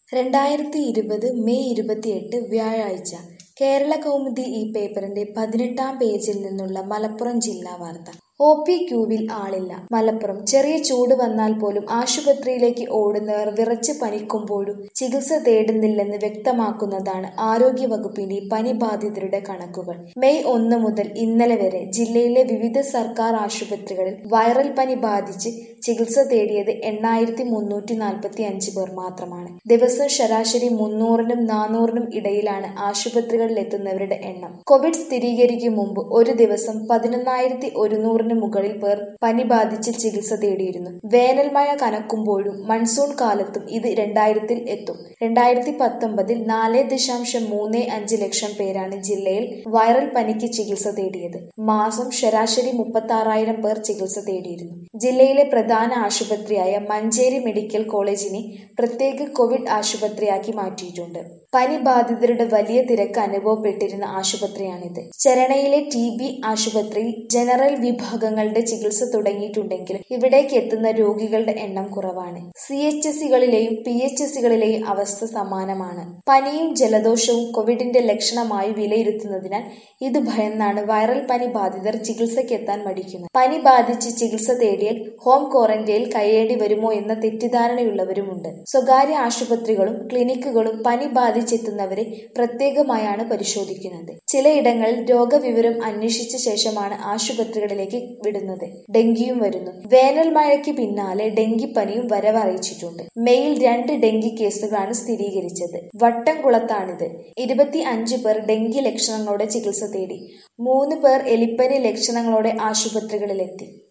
രണ്ടായിരത്തി ഇരുപത് മെയ് ഇരുപത്തിയെട്ട് വ്യാഴാഴ്ച കേരളകൗമുദി ഈ പേപ്പറിന്റെ പതിനെട്ടാം പേജിൽ നിന്നുള്ള മലപ്പുറം ജില്ലാ വാർത്ത ഒ പി ക്യൂവിൽ ആളില്ല മലപ്പുറം ചെറിയ ചൂട് വന്നാൽ പോലും ആശുപത്രിയിലേക്ക് ഓടുന്നവർ വിറച്ച് പനിക്കുമ്പോഴും ചികിത്സ തേടുന്നില്ലെന്ന് വ്യക്തമാക്കുന്നതാണ് ആരോഗ്യവകുപ്പിന്റെ പനി ബാധിതരുടെ കണക്കുകൾ മെയ് ഒന്ന് മുതൽ ഇന്നലെ വരെ ജില്ലയിലെ വിവിധ സർക്കാർ ആശുപത്രികളിൽ വൈറൽ പനി ബാധിച്ച് ചികിത്സ തേടിയത് എണ്ണായിരത്തി മുന്നൂറ്റി നാൽപ്പത്തി അഞ്ച് പേർ മാത്രമാണ് ദിവസം ശരാശരി മുന്നൂറിനും നാനൂറിനും ഇടയിലാണ് ആശുപത്രികളിൽ എത്തുന്നവരുടെ എണ്ണം കോവിഡ് സ്ഥിരീകരിക്കും മുമ്പ് ഒരു ദിവസം പതിനൊന്നായിരത്തി ഒരുന്നൂറിന് മുകളിൽ പേർ പനി ബാധിച്ച് ചികിത്സ തേടിയിരുന്നു വേനൽ മഴ കനക്കുമ്പോഴും മൺസൂൺ കാലത്തും ഇത് രണ്ടായിരത്തിൽ എത്തും രണ്ടായിരത്തി പത്തൊമ്പതിൽ നാല് ദശാംശം മൂന്ന് അഞ്ച് ലക്ഷം പേരാണ് ജില്ലയിൽ വൈറൽ പനിക്ക് ചികിത്സ തേടിയത് മാസം ശരാശരി മുപ്പത്തി ആറായിരം പേർ ചികിത്സ തേടിയിരുന്നു ജില്ലയിലെ പ്രധാന ആശുപത്രിയായ മഞ്ചേരി മെഡിക്കൽ കോളേജിനെ പ്രത്യേക കോവിഡ് ആശുപത്രിയാക്കി മാറ്റിയിട്ടുണ്ട് പനി ബാധിതരുടെ വലിയ തിരക്ക് അനുഭവപ്പെട്ടിരുന്ന ആശുപത്രിയാണിത് ചരണയിലെ ടി ബി ആശുപത്രിയിൽ ജനറൽ വിഭാഗങ്ങളുടെ ചികിത്സ തുടങ്ങിയിട്ടുണ്ടെങ്കിലും ഇവിടേക്ക് എത്തുന്ന രോഗികളുടെ എണ്ണം കുറവാണ് സി എച്ച് സികളിലെയും പി എച്ച് സികളിലെയും അവസ്ഥ സമാനമാണ് പനിയും ജലദോഷവും കോവിഡിന്റെ ലക്ഷണമായി വിലയിരുത്തുന്നതിനാൽ ഇത് ഭയന്നാണ് വൈറൽ പനി ബാധിതർ ചികിത്സയ്ക്കെത്താൻ മടിക്കുന്നത് പനി ബാധിച്ച് ചികിത്സ തേടിയാൽ ഹോം ക്വാറന്റൈനിൽ കഴിയേണ്ടി വരുമോ എന്ന തെറ്റിദ്ധാരണയുള്ളവരുമുണ്ട് സ്വകാര്യ ആശുപത്രികളും ക്ലിനിക്കുകളും പനി ബാധിച്ചെത്തുന്നവരെ പ്രത്യേകമായാണ് പരിശോധിക്കുന്നത് ചിലയിടങ്ങളിൽ രോഗവിവരം അന്വേഷിച്ച ശേഷമാണ് ആശുപത്രികളിലേക്ക് വിടുന്നത് ഡെങ്കിയും വരുന്നു വേനൽ മഴയ്ക്ക് പിന്നാലെ ഡെങ്കിപ്പനിയും വരവറിയിച്ചിട്ടുണ്ട് മെയിൽ രണ്ട് ഡെങ്കി കേസുകളാണ് സ്ഥിരീകരിച്ചത് വട്ടംകുളത്താണിത് ഇരുപത്തി അഞ്ച് പേർ ഡെങ്കി ലക്ഷണങ്ങളോടെ ചികിത്സ തേടി മൂന്ന് പേർ എലിപ്പനി ലക്ഷണങ്ങളോടെ ആശുപത്രികളിലെത്തി